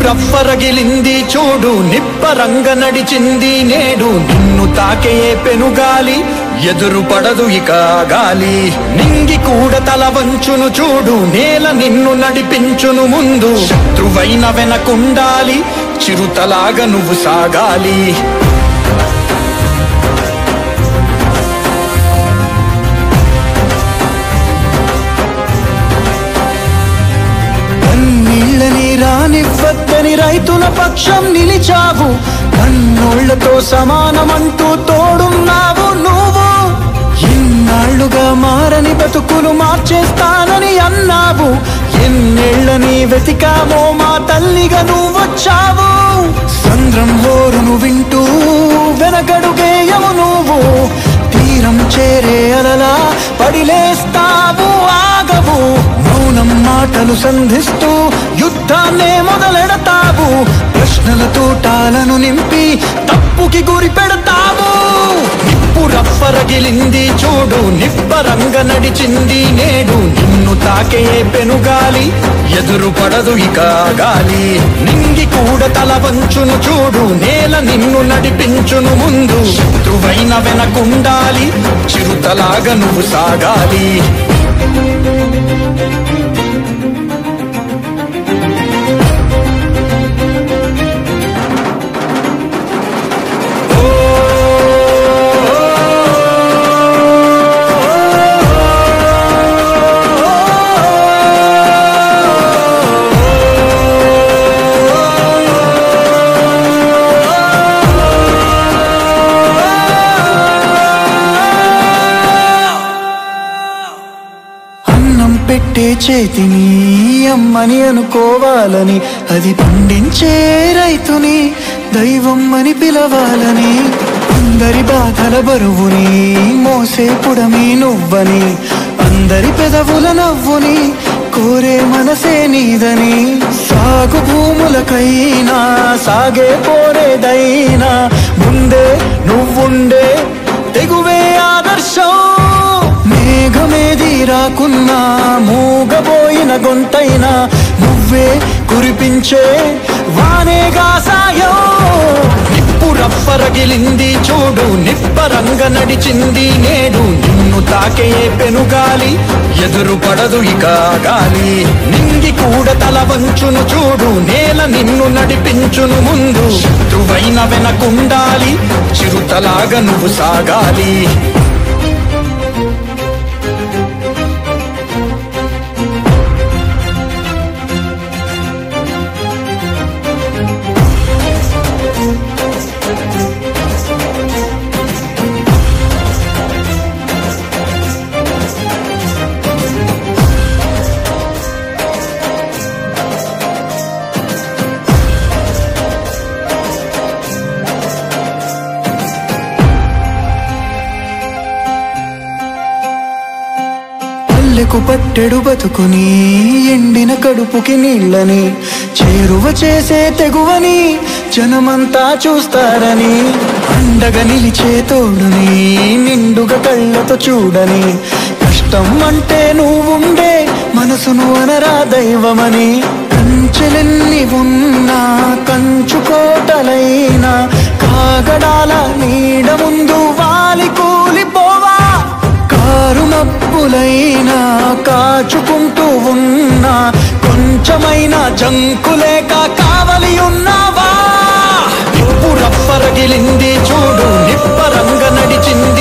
రవ్వరగిలింది చూడు నిప్పరంగ నడిచింది నేడు నిన్ను తాకే పెనుగాలి ఎదురు పడదు ఇక ఆ గాలి నింగి కూడా తల వంచును చూడు నేల నిన్ను నడిపించును ముందు శత్రువైన వెనకుండాలి చిరుతలాగా నువ్వు సాగాలి కన్నీళ్ళని రానివ్వద్దని రైతుల పక్షం నిలిచావు కన్నోళ్లతో సమానమంటూ తోడున్నావు నువ్వు ఇన్నాళ్లుగా మారని బతుకులు మార్చేస్తానని అన్నావు ఎన్నేళ్లని వెతికామో మా తల్లిగా నువ్వొచ్చావు సంద్రం హోరును వింటూ వెనకడుగేయము నువ్వు తీరం చేరే అలలా పడిలేస్తావు ఆగవు మౌనం మాటలు సంధిస్తూ యుద్ధాన్నే మొదలెడతావు ప్రశ్నల తూటాలను నింపి తప్పుకి గురి పెడతావు నిప్పు రప్పరగిలింది చూడు నిప్పరంగ నడిచింది నేడు నిన్ను తాకే పెనుగాలి ఎదురు పడదు ఇక ఆ గాలి నింగి కూడా తల వంచును చూడు నేల నిన్ను నడిపించును ముందు శత్రువైన వెనకుండాలి చిరుతలాగా నువ్వు సాగాలి అన్నం పెట్టే చేతిని అమ్మని అనుకోవాలని అది పండించే రైతుని దైవం అని పిలవాలని అందరి బాధల బరువుని మోసే పుడమి నువ్వని అందరి పెదవుల నవ్వుని కోరే మనసే నీదని సాగు భూములకైనా సాగే పోరేదైనా ముందే నువ్వుండే తెగువే ఆదర్శం మేఘమేది రాకున్నా మూగబోయిన గొంతైనా నువ్వే కురిపించే వానేగా సాయం నిప్పు రప్పరగిలింది చూడు నిప్పరంగ నడిచింది నేడు నిన్ను తాకే పెనుగాలి ఎదురు పడదు ఇక ఆ గాలి నింగి కూడా తల వంచును చూడు నేల నిన్ను నడిపించును ముందు శత్రువైన వెనకుండాలి చిరుతలాగా నువ్వు సాగాలి పల్లెకు పట్టెడు బతుకుని ఎండిన కడుపుకి నీళ్ళని చేరువ చేసే తెగువని జనమంతా చూస్తారని అండగా నిలిచే తోడుని నిండుగా కళ్ళతో చూడని కష్టం అంటే నువ్వుండే మనసును అనరా దైవమని కంచెలెన్ని ఉన్నా కంచుకోటలైనా కాగడాల నీడ ముందు వాలి కూలిపోవా కారు మబ్బులైనా కాచుకుంటూ ఉన్నా కొంచెమైనా జంకులేక కావలి ఉన్నావా నిప్పు రప్పరగిలింది చూడు నిప్పరంగ నడిచింది